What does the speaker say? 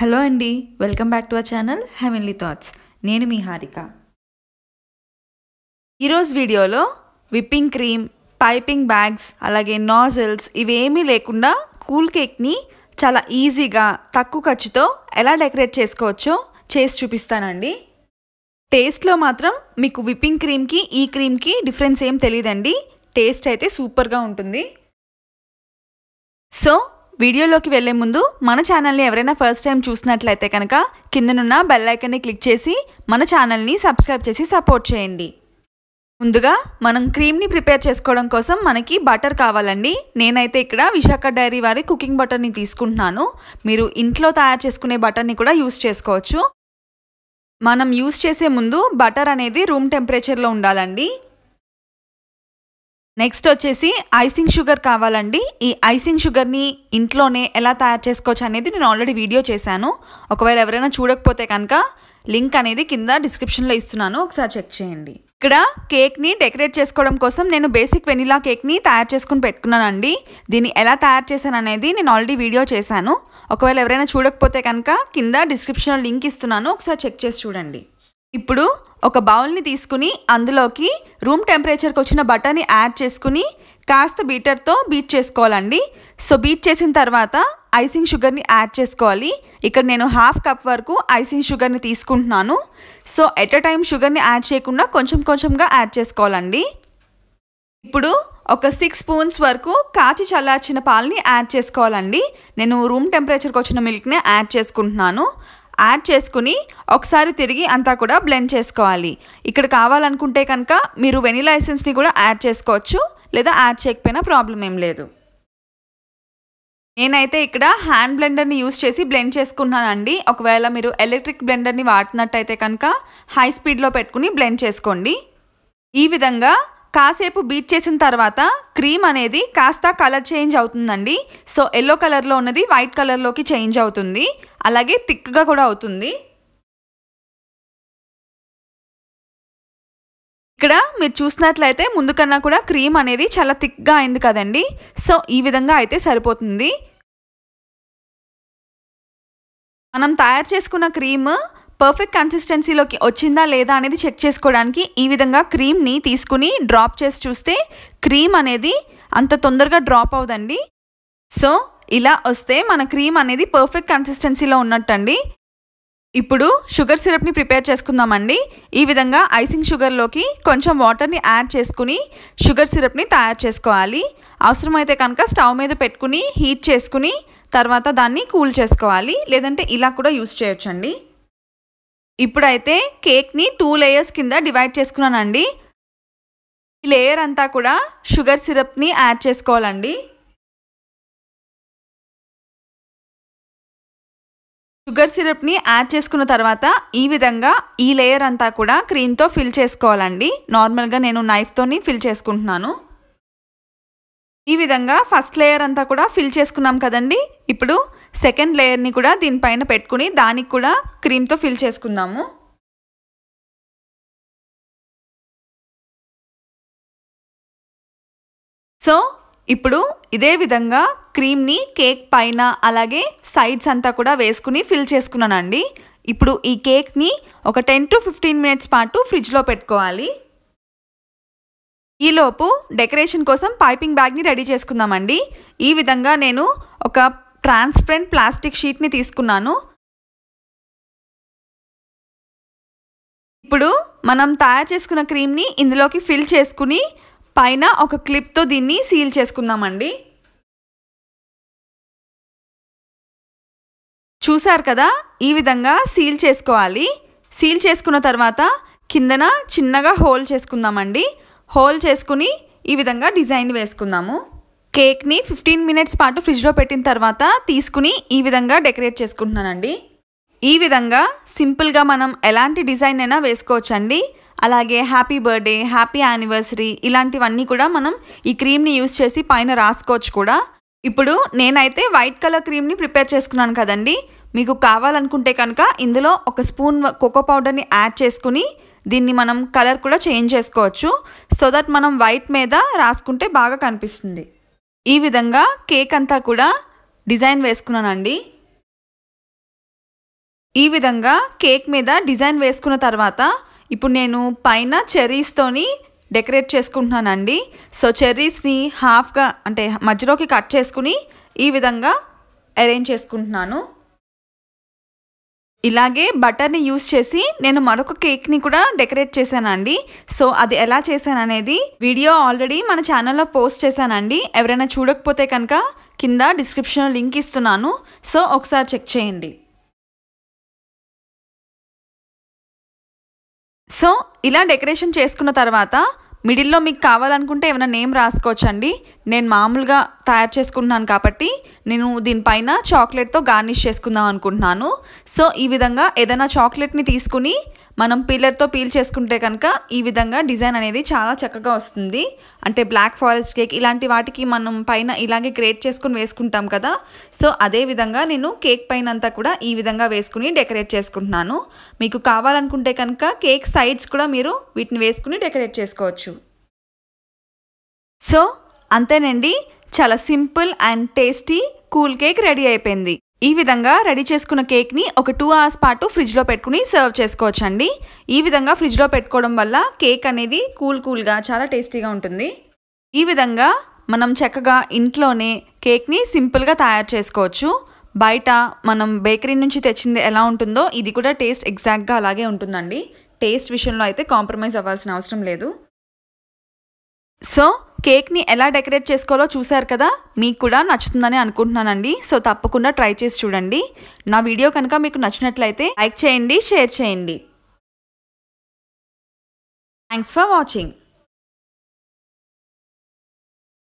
hello అండి welcome back to our channel Heavenly Thoughts నేను మీ హారిక ఈరోజు వీడియోలో విప్పింగ్ క్రీమ్ పైపింగ్ బ్యాగ్స్ అలాగే నాజిల్స్ ఇవేమీ లేకుండా కూల్ కేక్ని చాలా ఈజీగా తక్కువ ఖర్చుతో ఎలా డెకరేట్ చేసుకోవచ్చో చేసి చూపిస్తానండి టేస్ట్లో మాత్రం మీకు విప్పింగ్ క్రీమ్కి ఈ క్రీమ్కి డిఫరెన్స్ ఏం తెలియదండి టేస్ట్ అయితే సూపర్గా ఉంటుంది సో వీడియోలోకి వెళ్లే ముందు మన ఛానల్ని ఎవరైనా ఫస్ట్ టైం చూసినట్లయితే కనుక కిందనున్న బెల్ ఐకన్ని క్లిక్ చేసి మన ఛానల్ని సబ్స్క్రైబ్ చేసి సపోర్ట్ చేయండి ముందుగా మనం క్రీమ్ని ప్రిపేర్ చేసుకోవడం కోసం మనకి బటర్ కావాలండి నేనైతే ఇక్కడ విశాఖ డైరీ వారి కుకింగ్ బటర్ని తీసుకుంటున్నాను మీరు ఇంట్లో తయారు చేసుకునే బటర్ని కూడా యూస్ చేసుకోవచ్చు మనం యూస్ చేసే ముందు బటర్ అనేది రూమ్ టెంపరేచర్లో ఉండాలండి నెక్స్ట్ వచ్చేసి ఐసింగ్ షుగర్ కావాలండి ఈ ఐసింగ్ షుగర్ని ఇంట్లోనే ఎలా తయారు చేసుకోవచ్చు అనేది నేను ఆల్రెడీ వీడియో చేశాను ఒకవేళ ఎవరైనా చూడకపోతే కనుక లింక్ అనేది కింద డిస్క్రిప్షన్లో ఇస్తున్నాను ఒకసారి చెక్ చేయండి ఇక్కడ కేక్ని డెకరేట్ చేసుకోవడం కోసం నేను బేసిక్ వెనిలా కేక్ని తయారు చేసుకుని పెట్టుకున్నానండి దీన్ని ఎలా తయారు చేశాను అనేది నేను ఆల్రెడీ వీడియో చేశాను ఒకవేళ ఎవరైనా చూడకపోతే కనుక కింద డిస్క్రిప్షన్లో లింక్ ఇస్తున్నాను ఒకసారి చెక్ చేసి చూడండి ఇప్పుడు ఒక బౌల్ని తీసుకుని అందులోకి రూమ్ టెంపరేచర్కి వచ్చిన బటర్ని యాడ్ చేసుకుని కాస్త బీటర్తో బీట్ చేసుకోవాలండి సో బీట్ చేసిన తర్వాత ఐసింగ్ షుగర్ని యాడ్ చేసుకోవాలి ఇక్కడ నేను హాఫ్ కప్ వరకు ఐసింగ్ షుగర్ని తీసుకుంటున్నాను సో ఎట్ అ టైం షుగర్ని యాడ్ చేయకుండా కొంచెం కొంచెంగా యాడ్ చేసుకోవాలండి ఇప్పుడు ఒక సిక్స్ స్పూన్స్ వరకు కాచి చల్లార్చిన పాలని యాడ్ చేసుకోవాలండి నేను రూమ్ టెంపరేచర్కి వచ్చిన మిల్క్ని యాడ్ చేసుకుంటున్నాను యాడ్ చేసుకుని ఒకసారి తిరిగి అంతా కూడా బ్లెండ్ చేసుకోవాలి ఇక్కడ కావాలనుకుంటే కనుక మీరు వెనిలా ఎసెన్స్ని కూడా యాడ్ చేసుకోవచ్చు లేదా యాడ్ చేయకపోయినా ప్రాబ్లం ఏం లేదు నేనైతే ఇక్కడ హ్యాండ్ బ్లెండర్ని యూస్ చేసి బ్లెండ్ చేసుకున్నానండి ఒకవేళ మీరు ఎలక్ట్రిక్ బ్లెండర్ని వాడుతున్నట్టయితే కనుక హై స్పీడ్లో పెట్టుకుని బ్లెండ్ చేసుకోండి ఈ విధంగా కాసేపు బీట్ చేసిన తర్వాత క్రీమ్ అనేది కాస్త కలర్ చేంజ్ అవుతుందండి సో ఎల్లో కలర్లో ఉన్నది వైట్ కలర్లోకి చేంజ్ అవుతుంది అలాగే థిక్గా కూడా అవుతుంది ఇక్కడ మీరు చూసినట్లయితే ముందు కన్నా కూడా క్రీమ్ అనేది చాలా థిక్గా అయింది కదండి సో ఈ విధంగా అయితే సరిపోతుంది మనం తయారు చేసుకున్న క్రీమ్ పర్ఫెక్ట్ కన్సిస్టెన్సీలోకి వచ్చిందా లేదా అనేది చెక్ చేసుకోవడానికి ఈ విధంగా క్రీమ్ని తీసుకుని డ్రాప్ చేసి చూస్తే క్రీమ్ అనేది అంత తొందరగా డ్రాప్ అవుదండి సో ఇలా వస్తే మన క్రీమ్ అనేది పర్ఫెక్ట్ కన్సిస్టెన్సీలో ఉన్నట్టండి ఇప్పుడు షుగర్ సిరప్ని ప్రిపేర్ చేసుకుందామండి ఈ విధంగా ఐసింగ్ షుగర్లోకి కొంచెం వాటర్ని యాడ్ చేసుకుని షుగర్ సిరప్ని తయారు చేసుకోవాలి అవసరమైతే కనుక స్టవ్ మీద పెట్టుకుని హీట్ చేసుకుని తర్వాత దాన్ని కూల్ చేసుకోవాలి లేదంటే ఇలా కూడా యూస్ చేయొచ్చండి ఇప్పుడైతే కేక్ని టూ లేయర్స్ కింద డివైడ్ చేసుకున్నానండి ఈ లేయర్ అంతా కూడా షుగర్ సిరప్ని యాడ్ చేసుకోవాలండి షుగర్ సిరప్ని యాడ్ చేసుకున్న తర్వాత ఈ విధంగా ఈ లేయర్ అంతా కూడా క్రీమ్తో ఫిల్ చేసుకోవాలండి నార్మల్గా నేను నైఫ్తోని ఫిల్ చేసుకుంటున్నాను ఈ విధంగా ఫస్ట్ లేయర్ అంతా కూడా ఫిల్ చేసుకున్నాం కదండి ఇప్పుడు సెకండ్ లేయర్ని కూడా దీనిపైన పెట్టుకుని దానికి కూడా క్రీమ్తో ఫిల్ చేసుకుందాము సో ఇప్పుడు ఇదే విధంగా క్రీమ్ని కేక్ పైన అలాగే సైడ్స్ అంతా కూడా వేసుకుని ఫిల్ చేసుకున్నానండి ఇప్పుడు ఈ కేక్ని ఒక టెన్ టు ఫిఫ్టీన్ మినిట్స్ పాటు ఫ్రిడ్జ్లో పెట్టుకోవాలి ఈలోపు డెకరేషన్ కోసం పైపింగ్ బ్యాగ్ని రెడీ చేసుకుందామండి ఈ విధంగా నేను ఒక ట్రాన్స్పరెంట్ ప్లాస్టిక్ షీట్ని తీసుకున్నాను ఇప్పుడు మనం తయారు చేసుకున్న క్రీమ్ని ఇందులోకి ఫిల్ చేసుకుని పైన ఒక క్లిప్తో దీన్ని సీల్ చేసుకుందామండి చూసారు కదా ఈ విధంగా సీల్ చేసుకోవాలి సీల్ చేసుకున్న తర్వాత కిందన చిన్నగా హోల్ చేసుకుందామండి హోల్ చేసుకుని ఈ విధంగా డిజైన్ వేసుకుందాము కేక్ని ఫిఫ్టీన్ మినిట్స్ పాటు ఫ్రిడ్జ్లో పెట్టిన తర్వాత తీసుకుని ఈ విధంగా డెకరేట్ చేసుకుంటున్నానండి ఈ విధంగా సింపుల్గా మనం ఎలాంటి డిజైన్ అయినా వేసుకోవచ్చండి అలాగే హ్యాపీ బర్త్డే హ్యాపీ యానివర్సరీ ఇలాంటివన్నీ కూడా మనం ఈ క్రీమ్ని యూస్ చేసి పైన రాసుకోవచ్చు కూడా ఇప్పుడు నేనైతే వైట్ కలర్ క్రీమ్ని ప్రిపేర్ చేసుకున్నాను కదండి మీకు కావాలనుకుంటే కనుక ఇందులో ఒక స్పూన్ కోకో పౌడర్ని యాడ్ చేసుకుని దీన్ని మనం కలర్ కూడా చేంజ్ చేసుకోవచ్చు సో దట్ మనం వైట్ మీద రాసుకుంటే బాగా కనిపిస్తుంది ఈ విధంగా కేక్ అంతా కూడా డిజైన్ వేసుకున్నానండి ఈ విధంగా కేక్ మీద డిజైన్ వేసుకున్న తర్వాత ఇప్పుడు నేను పైన చెర్రీస్తోని డెకరేట్ చేసుకుంటున్నానండి సో చెర్రీస్ని హాఫ్గా అంటే మధ్యలోకి కట్ చేసుకుని ఈ విధంగా అరేంజ్ చేసుకుంటున్నాను ఇలాగే బటర్ని యూస్ చేసి నేను మరొక కేక్ని కూడా డెకరేట్ చేశానండి సో అది ఎలా చేశాననేది వీడియో ఆల్రెడీ మన ఛానల్లో పోస్ట్ చేశానండి ఎవరైనా చూడకపోతే కనుక కింద డిస్క్రిప్షన్లో లింక్ ఇస్తున్నాను సో ఒకసారి చెక్ చేయండి సో ఇలా డెకరేషన్ చేసుకున్న తర్వాత మిడిల్లో మీకు కావాలనుకుంటే ఏమైనా నేమ్ రాసుకోవచ్చండి నేను మామూలుగా తయారు చేసుకుంటున్నాను కాబట్టి నేను దీనిపైన చాక్లెట్తో గార్నిష్ చేసుకుందాం అనుకుంటున్నాను సో ఈ విధంగా ఏదైనా చాక్లెట్ని తీసుకుని మనం పీలర్తో పీల్ చేసుకుంటే కనుక ఈ విధంగా డిజైన్ అనేది చాలా చక్కగా వస్తుంది అంటే బ్లాక్ ఫారెస్ట్ కేక్ ఇలాంటి వాటికి మనం పైన ఇలాగే గ్రేట్ చేసుకుని వేసుకుంటాం కదా సో అదే విధంగా నేను కేక్ పైన అంతా కూడా ఈ విధంగా వేసుకుని డెకరేట్ చేసుకుంటున్నాను మీకు కావాలనుకుంటే కనుక కేక్ సైడ్స్ కూడా మీరు వీటిని వేసుకుని డెకరేట్ చేసుకోవచ్చు సో అంతేనండి చాలా simple and tasty cool cake ready అయిపోయింది ఈ విధంగా రెడీ చేసుకున్న కేక్ని ఒక టూ అవర్స్ పాటు ఫ్రిడ్జ్లో పెట్టుకుని సర్వ్ చేసుకోవచ్చండి ఈ విధంగా ఫ్రిడ్జ్లో పెట్టుకోవడం వల్ల కేక్ అనేది కూల్ కూల్గా చాలా టేస్టీగా ఉంటుంది ఈ విధంగా మనం చక్కగా ఇంట్లోనే కేక్ని సింపుల్గా తయారు చేసుకోవచ్చు బయట మనం బేకరీ నుంచి తెచ్చింది ఎలా ఉంటుందో ఇది కూడా టేస్ట్ ఎగ్జాక్ట్గా అలాగే ఉంటుందండి టేస్ట్ విషయంలో అయితే కాంప్రమైజ్ అవ్వాల్సిన అవసరం లేదు సో కేక్ని ఎలా డెకరేట్ చేసుకోవాలో చూశారు కదా మీకు కూడా నచ్చుతుందని అనుకుంటున్నానండి సో తప్పకుండా ట్రై చేసి చూడండి నా వీడియో కనుక మీకు నచ్చినట్లయితే లైక్ చేయండి షేర్ చేయండి థ్యాంక్స్ ఫర్ వాచింగ్